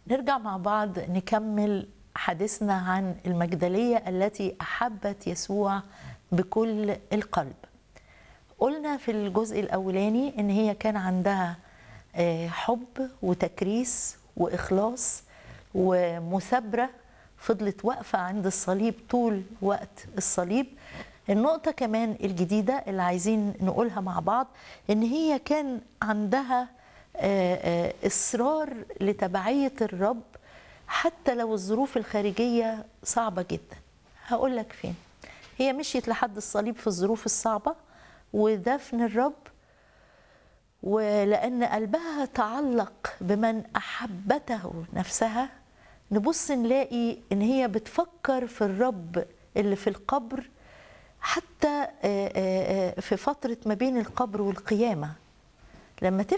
نرجع مع بعض نكمل حديثنا عن المجدلية التي أحبت يسوع بكل القلب قلنا في الجزء الأولاني إن هي كان عندها حب وتكريس وإخلاص ومثابرة فضلت واقفة عند الصليب طول وقت الصليب النقطة كمان الجديدة اللي عايزين نقولها مع بعض إن هي كان عندها إصرار لتبعية الرب حتى لو الظروف الخارجية صعبة جدا هقول لك فين هي مشيت لحد الصليب في الظروف الصعبة ودفن الرب ولأن قلبها تعلق بمن أحبته نفسها نبص نلاقي إن هي بتفكر في الرب اللي في القبر حتى في فترة ما بين القبر والقيامة لما